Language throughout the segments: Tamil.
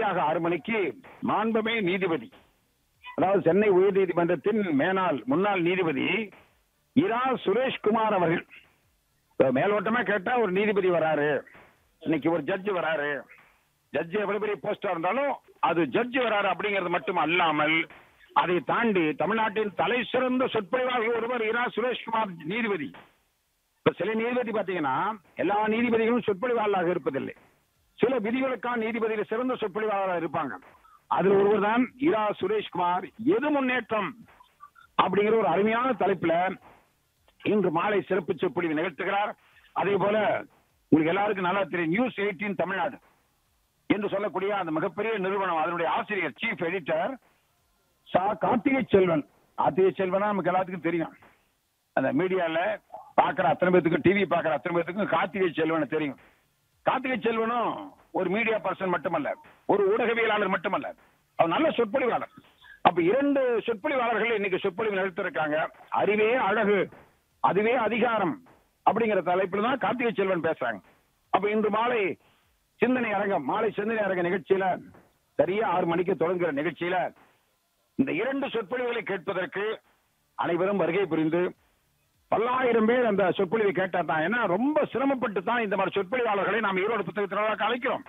சரியாக ஆறு மணிக்கு மாண்புமே நீதிபதி அதாவது சென்னை உயர்நீதிமன்றத்தின் மேனாள் முன்னாள் நீதிபதி இரா சுரேஷ்குமார் அவர்கள் இப்ப மேலோட்டமா கேட்டா ஒரு நீதிபதி வராரு இன்னைக்கு ஒரு ஜட்ஜ் வராரு ஜட்ஜ் எவ்வளவு பெரிய போஸ்டா இருந்தாலும் அது ஜட்ஜ் வராரு அப்படிங்கிறது மட்டும் அல்லாமல் அதை தாண்டி தமிழ்நாட்டின் தலை சிறந்த சொற்பொழிவாக ஒருவர் இரா சுரேஷ்குமார் நீதிபதி இப்ப சில நீதிபதி பாத்தீங்கன்னா எல்லா நீதிபதிகளும் சொற்பொழிவாளராக இருப்பதில்லை சில விதிகளுக்கான நீதிபதிகள் சிறந்த சொற்பொழிவாளராக இருப்பாங்க அதுல ஒருவர் தான் இரா சுரேஷ்குமார் எது முன்னேற்றம் அப்படிங்கிற ஒரு அருமையான தலைப்புல இன்று மாலை சிறப்பு சொற்பொழிவு நிகழ்த்துகிறார் அதே போல உங்களுக்கு எல்லாருக்கும் நல்லா தெரியும் நியூஸ் எயிட்டீன் தமிழ்நாடு என்று சொல்லக்கூடிய அந்த மிகப்பெரிய நிறுவனம் அதனுடைய ஆசிரியர் சீஃப் எடிட்டர் சா கார்த்திகை செல்வன் கார்த்திகை செல்வனா நமக்கு எல்லாத்துக்கும் தெரியும் அந்த மீடியால பாக்குற அத்தனை பேத்துக்கும் டிவி பாக்குற அத்தனை பேத்துக்கும் கார்த்திகை செல்வனை தெரியும் கார்த்திகை செல்வனும் ஒரு மீடியா பர்சன் மட்டுமல்ல ஒரு ஊடகவியலாளர் மட்டுமல்ல அவர் நல்ல சொற்பொழிவாளர் அப்ப இரண்டு சொற்பொழிவாளர்கள் இன்னைக்கு சொற்பொழிவு நிறுத்திருக்காங்க அறிவே அழகு அதுவே அதிகாரம் அப்படிங்கிற தலைப்புல தான் கார்த்திகை செல்வன் பேசுறாங்க அப்ப இன்று மாலை சிந்தனை அரங்கம் மாலை சிந்தனை அரங்க நிகழ்ச்சியில சரியா ஆறு மணிக்கு தொடங்குகிற நிகழ்ச்சியில இந்த இரண்டு சொற்பொழிவுகளை கேட்பதற்கு அனைவரும் வருகை புரிந்து பல்லாயிரம் பேர் அந்த சொற்பொழிவை கேட்டா தான் ஏன்னா ரொம்ப சிரமப்பட்டு தான் இந்த மாதிரி சொற்பொழிவாளர்களை நாம் ஈரோடு புத்தகத்தினராக அழைக்கிறோம்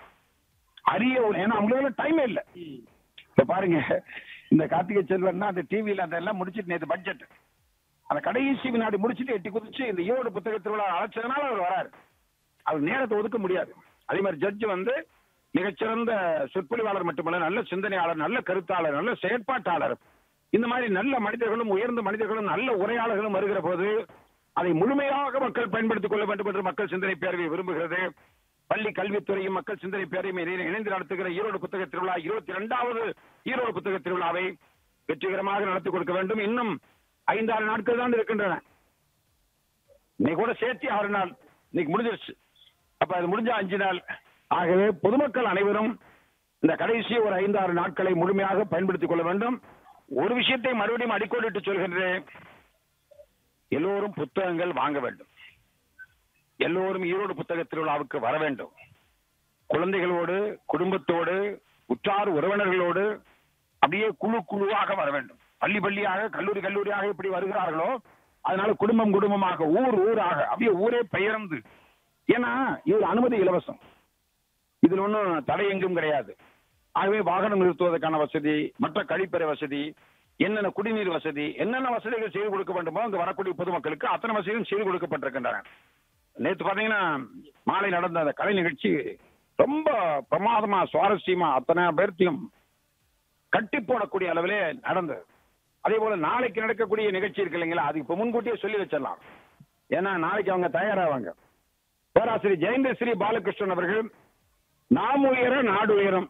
அரிய ஒரு- ஏன்னா அவங்களால டைமே இல்ல இப்ப பாருங்க இந்த கார்த்திகை செல்வன்னா அந்த டிவியில அதெல்லாம் முடிச்சிட்டு நேற்று பட்ஜெட் அந்த கடைசி வினாடி முடிச்சிட்டு எட்டி குதிச்சு இந்த ஈரோடு புத்தக திருவிழா அழைச்சதுனால அவர் வராரு அவர் நேரத்தை ஒதுக்க முடியாது அதே மாதிரி ஜட்ஜ் வந்து மிகச்சிறந்த சொற்பொழிவாளர் மட்டுமல்ல நல்ல சிந்தனையாளர் நல்ல கருத்தாளர் நல்ல செயற்பாட்டாளர் இந்த மாதிரி நல்ல மனிதர்களும் உயர்ந்த மனிதர்களும் நல்ல உரையாளர்களும் வருகிற போது அதை முழுமையாக மக்கள் பயன்படுத்திக் கொள்ள வேண்டும் என்று மக்கள் சிந்தனை பேரவை விரும்புகிறது பள்ளி கல்வித்துறையும் மக்கள் சிந்தனை பேரவையும் இணை- இணைந்து நடத்துகிற ஈரோடு புத்தக திருவிழா இருபத்தி இரண்டாவது ஈரோடு புத்தக திருவிழாவை வெற்றிகரமாக நடத்தி கொடுக்க வேண்டும் இன்னும் ஐந்தாறு நாட்கள் தான் இருக்கின்றன இன்னைக்கு கூட சேர்த்து ஆறு நாள் இன்னைக்கு முடிஞ்சிருச்சு அப்ப அது முடிஞ்ச அஞ்சு நாள் ஆகவே பொதுமக்கள் அனைவரும் இந்த கடைசி ஒரு ஐந்தாறு நாட்களை முழுமையாக பயன்படுத்திக் கொள்ள வேண்டும் ஒரு விஷயத்தை மறுபடியும் அடிக்கோடிட்டு சொல்கின்றேன் எல்லோரும் புத்தகங்கள் வாங்க வேண்டும் எல்லோரும் ஈரோடு புத்தக திருவிழாவுக்கு வர வேண்டும் குழந்தைகளோடு குடும்பத்தோடு உற்றார் உறவினர்களோடு அப்படியே குழு குழுவாக வர வேண்டும் பள்ளி பள்ளியாக கல்லூரி கல்லூரியாக இப்படி வருகிறார்களோ அதனால குடும்பம் குடும்பமாக ஊர் ஊராக அப்படியே ஊரே பெயர்ந்து ஏன்னா இது அனுமதி இலவசம் இதுல ஒன்றும் தடை எங்கும் கிடையாது ஆகவே வாகனம் நிறுத்துவதற்கான வசதி மற்ற கழிப்பறை வசதி என்னென்ன குடிநீர் வசதி என்னென்ன வசதிகள் செய்து கொடுக்க வேண்டுமோ அங்கு வரக்கூடிய பொதுமக்களுக்கு அத்தனை வசதிகளும் செய்து கொடுக்கப்பட்டிருக்கின்றன நேற்று பாத்தீங்கன்னா மாலை நடந்த அந்த கலை நிகழ்ச்சி ரொம்ப பிரமாதமா சுவாரஸ்யமா அத்தனை பேர்த்தையும் கட்டி போடக்கூடிய அளவிலே நடந்தது அதே போல நாளைக்கு நடக்கக்கூடிய நிகழ்ச்சி இருக்கு இல்லைங்களா அது இப்ப முன்கூட்டியே சொல்லி வச்சிடலாம் ஏன்னா நாளைக்கு அவங்க தயாராவாங்க பேராசிரியர் ஜெயந்தஸ்ரீ பாலகிருஷ்ணன் அவர்கள் நாம் உயர நாடு உயரம்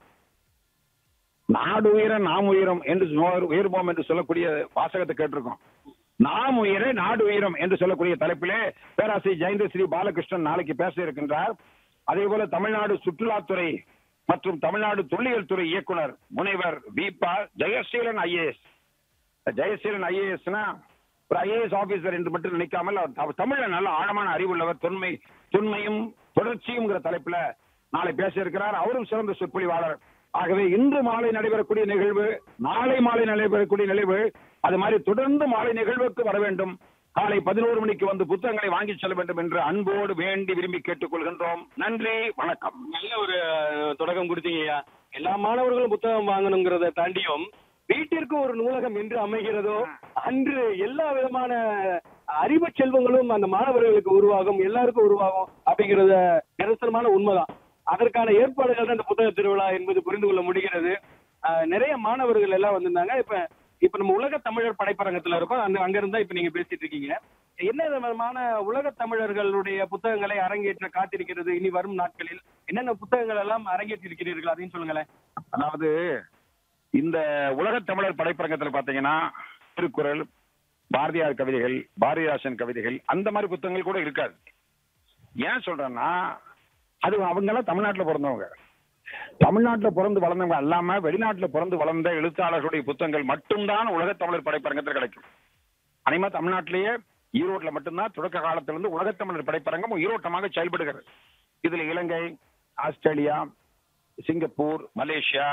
நாடு உயர நாம் உயரம் என்று சொ- உயர்வோம் என்று சொல்லக்கூடிய வாசகத்தை கேட்டிருக்கோம் நாம் உயர நாடு உயரம் என்று சொல்லக்கூடிய தலைப்பிலே பேராசிரியர் ஜெயந்தஸ்ரீ பாலகிருஷ்ணன் நாளைக்கு பேச இருக்கின்றார் அதே போல தமிழ்நாடு சுற்றுலாத்துறை மற்றும் தமிழ்நாடு தொல்லியல் துறை இயக்குனர் முனைவர் விபா ஜெயசீலன் ஐஏஎஸ் ஜெயசீலன் ஐஏஎஸ்னா ஒரு ஐஏஎஸ் ஆபீசர் என்று மட்டும் நினைக்காமல் அவர் அவர் தமிழ்ல நல்ல ஆழமான அறிவுள்ளவர் தொன்மை தொன்மையும் தொடர்ச்சியும்ங்கிற தலைப்புல நாளை பேச இருக்கிறார் அவரும் சிறந்த சொற்பொழிவாளர் ஆகவே இன்று மாலை நடைபெறக்கூடிய நிகழ்வு நாளை மாலை நடைபெறக்கூடிய நிகழ்வு அது மாதிரி தொடர்ந்து மாலை நிகழ்வுக்கு வர வேண்டும் காலை பதினோரு மணிக்கு வந்து புத்தகங்களை வாங்கி செல்ல வேண்டும் என்று அன்போடு வேண்டி விரும்பி கேட்டுக்கொள்கின்றோம் நன்றி வணக்கம் நல்ல ஒரு அஹ், தொடக்கம் கொடுத்தீங்கய்யா எல்லா மாணவர்களும் புத்தகம் வாங்கணுங்கிறத தாண்டியும் வீட்டிற்கு ஒரு நூலகம் என்று அமைகிறதோ அன்று எல்லா விதமான அறிவு செல்வங்களும் அந்த மாணவர்களுக்கு உருவாகும் எல்லாருக்கும் உருவாகும் அப்படிங்கறத நிரசனமான உண்மைதான் அதற்கான ஏற்பாடுகள் தான் இந்த புத்தக திருவிழா என்பது புரிந்து கொள்ள முடிகிறது அஹ், நிறைய மாணவர்கள் எல்லாம் வந்திருந்தாங்க இப்ப இப்ப நம்ம உலக தமிழர் படைப்பரங்கத்துல இருக்கோம் அந்த அங்க இருந்தா இப்ப நீங்க பேசிட்டு இருக்கீங்க என்ன விதமான உலக தமிழர்களுடைய புத்தகங்களை அரங்கேற்ற காத்திருக்கிறது இனி வரும் நாட்களில் என்னென்ன புத்தகங்கள் எல்லாம் அரங்கேற்றி இருக்கிறீர்கள் அதையும் சொல்லுங்களேன் அதாவது இந்த உலகத் தமிழர் படைப்பரங்கத்துல பாத்தீங்கன்னா திருக்குறள் பாரதியார் கவிதைகள் பாரதிதாசன் கவிதைகள் அந்த மாதிரி புத்தகங்கள் கூட இருக்காது ஏன் சொல்றேன்னா அது அவங்க எல்லாம் தமிழ்நாட்டுல பிறந்தவங்க தமிழ்நாட்டுல பிறந்து வளர்ந்தவங்க அல்லாம வெளிநாட்டுல பிறந்து வளர்ந்த எழுத்தாளர்களுடைய புத்தகங்கள் மட்டும்தான் உலகத் தமிழர் படைப்பரங்கத்தில் கிடைக்கும் அனைமா தமிழ்நாட்டிலேயே ஈரோட்ல மட்டும்தான் தொடக்க காலத்திலிருந்து உலகத் தமிழர் படைப்பரங்கம் ஈரோட்டமாக செயல்படுகிறது இதுல இலங்கை ஆஸ்திரேலியா சிங்கப்பூர் மலேசியா